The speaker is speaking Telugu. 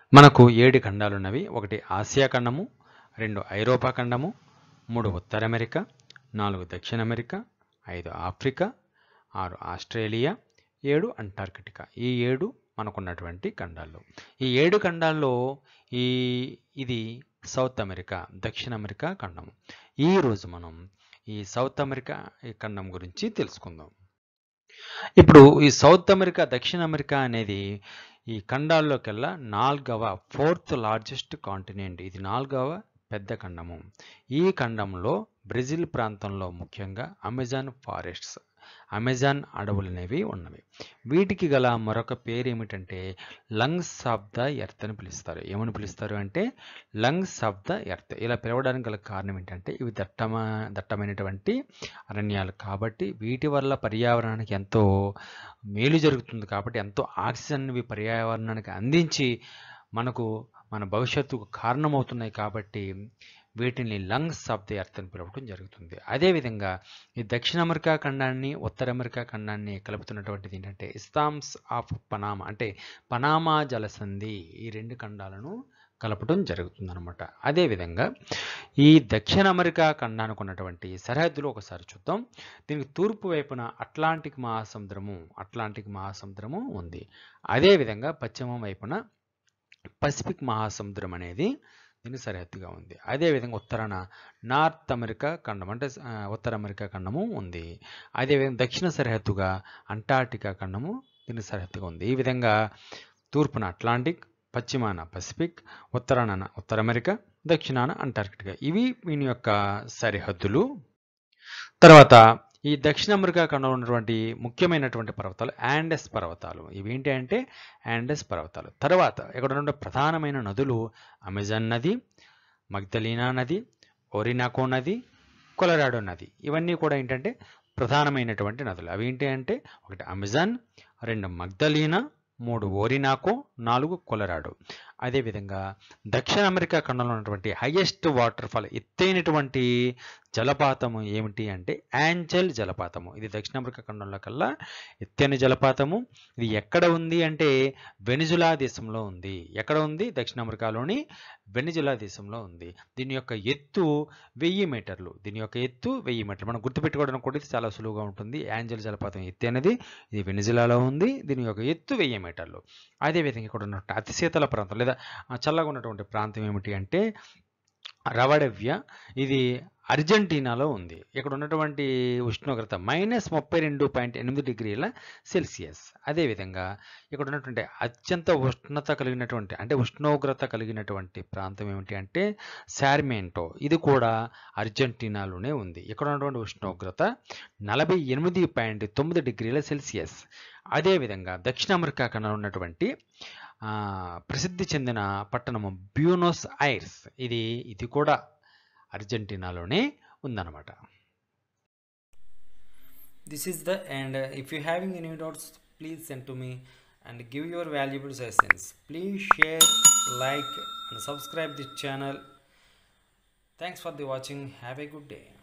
మనకు ఏడు ఖండాలు ఉన్నవి ఒకటి ఆసియా ఖండము రెండు ఐరోపా ఖండము మూడు ఉత్తర అమెరికా నాలుగు దక్షిణ అమెరికా ఐదు ఆఫ్రికా ఆరు ఆస్ట్రేలియా ఏడు అంటార్కిటికా ఈ ఏడు మనకున్నటువంటి ఖండాలు ఈ ఏడు ఖండాల్లో ఈ ఇది సౌత్ అమెరికా దక్షిణ అమెరికా ఖండము ఈరోజు మనం ఈ సౌత్ అమెరికా ఈ ఖండం గురించి తెలుసుకుందాం ఇప్పుడు ఈ సౌత్ అమెరికా దక్షిణ అమెరికా అనేది ఈ ఖండాల్లోకెల్లా నాలుగవ ఫోర్త్ లార్జెస్ట్ కాంటినెంట్ ఇది నాలుగవ పెద్ద ఖండము ఈ ఖండంలో బ్రెజిల్ ప్రాంతంలో ముఖ్యంగా అమెజాన్ ఫారెస్ట్స్ అమెజాన్ అడవులు అనేవి ఉన్నవి వీటికి గల మరొక పేరు ఏమిటంటే లంగ్స్ ఆఫ్ ద ఎర్త్ అని పిలుస్తారు ఏమని పిలుస్తారు అంటే లంగ్స్ ఆఫ్ ద ఎర్త్ ఇలా పిలవడానికి గల కారణం ఏంటంటే ఇవి దట్టమ దట్టమైనటువంటి అరణ్యాలు కాబట్టి వీటి వల్ల పర్యావరణానికి ఎంతో మేలు జరుగుతుంది కాబట్టి ఎంతో ఆక్సిజన్ ఇవి పర్యావరణానికి అందించి మనకు మన భవిష్యత్తుకు కారణమవుతున్నాయి కాబట్టి వీటిని లంగ్స్ ఆఫ్ ది ఎర్త్ అని పిలవడం జరుగుతుంది అదేవిధంగా ఈ దక్షిణ అమెరికా ఖండాన్ని ఉత్తర అమెరికా ఖండాన్ని కలుపుతున్నటువంటిది ఏంటంటే ఇస్తామ్స్ ఆఫ్ పనామా అంటే పనామా జలసంధి ఈ రెండు ఖండాలను కలపడం జరుగుతుంది అనమాట అదేవిధంగా ఈ దక్షిణ అమెరికా ఖండానికి ఉన్నటువంటి సరిహద్దులు ఒకసారి చూద్దాం దీనికి తూర్పు వైపున అట్లాంటిక్ మహాసముద్రము అట్లాంటిక్ మహాసముద్రము ఉంది అదేవిధంగా పశ్చిమం వైపున పసిఫిక్ మహాసముద్రం అనేది దీనికి సరిహద్దుగా ఉంది అదేవిధంగా ఉత్తరాన నార్త్ అమెరికా ఖండం అంటే ఆ, ఉత్తర అమెరికా ఖండము ఉంది అదేవిధంగా దక్షిణ సరిహద్దుగా అంటార్టికా ఖండము దీనికి సరిహద్దుగా ఉంది ఈ విధంగా తూర్పున అట్లాంటిక్ పశ్చిమాన పసిఫిక్ ఉత్తరాన ఉత్తర అమెరికా దక్షిణాన అంటార్కిటికా ఇవి దీని యొక్క సరిహద్దులు తర్వాత ఈ దక్షిణ అమెరికా ఖండంలో ఉన్నటువంటి ముఖ్యమైనటువంటి పర్వతాలు యాండెస్ పర్వతాలు ఇవి ఏంటి అంటే యాండెస్ పర్వతాలు తర్వాత ఇక్కడ ఉన్న ప్రధానమైన నదులు అమెజాన్ నది మగ్దలీనా నది ఓరినాకో నది కొలరాడో నది ఇవన్నీ కూడా ఏంటంటే ప్రధానమైనటువంటి నదులు అవి ఏంటి అంటే ఒకటి అమెజాన్ రెండు మగ్దలీనా మూడు ఓరినాకో నాలుగు కొలరాడో అదేవిధంగా దక్షిణ అమెరికా ఖండంలో ఉన్నటువంటి హైయెస్ట్ వాటర్ ఫాల్ ఎత్తైనటువంటి జలపాతము ఏమిటి అంటే యాంజల్ జలపాతము ఇది దక్షిణ అమెరికా ఖండంలో కల్లా ఎత్తైన జలపాతము ఇది ఎక్కడ ఉంది అంటే వెనిజులా దేశంలో ఉంది ఎక్కడ ఉంది దక్షిణ అమెరికాలోని వెనిజులా దేశంలో ఉంది దీని యొక్క ఎత్తు వెయ్యి మీటర్లు దీని యొక్క ఎత్తు వెయ్యి మీటర్లు మనం గుర్తుపెట్టుకోవడానికి కూడా ఇది చాలా సులువుగా ఉంటుంది యాంజల్ జలపాతం ఎత్తు అనేది ఇది వెనిజులాలో ఉంది దీని యొక్క ఎత్తు వెయ్యి మీటర్లు అదేవిధంగా ఇక్కడ ఉన్న అతి శీతల ప్రాంతం లేదా ఆ చల్లగా ఉన్నటువంటి ప్రాంతం ఏమిటి అంటే రవడవ్య ఇది అర్జెంటీనాలో ఉంది ఇక్కడ ఉన్నటువంటి ఉష్ణోగ్రత మైనస్ ముప్పై రెండు పాయింట్ ఎనిమిది డిగ్రీల సెల్సియస్ అదేవిధంగా ఇక్కడ ఉన్నటువంటి అత్యంత ఉష్ణత కలిగినటువంటి అంటే ఉష్ణోగ్రత కలిగినటువంటి ప్రాంతం ఏమిటి అంటే శార్మెంటో ఇది కూడా అర్జెంటీనాలోనే ఉంది ఇక్కడ ఉన్నటువంటి ఉష్ణోగ్రత నలభై ఎనిమిది పాయింట్ తొమ్మిది డిగ్రీల సెల్సియస్ అదేవిధంగా దక్షిణ అమెరికా కన్నా ఉన్నటువంటి ఆ, ప్రసిద్ధి చెందిన పట్టణము బ్యూనోస్ ఐర్స్ ఇది ఇది కూడా అర్జెంటీనాలోనే ఉందన్నమాట this is the end Uh, if you having any doubts please send to me and give your valuable suggestions please share like and subscribe this channel thanks for the watching have a good day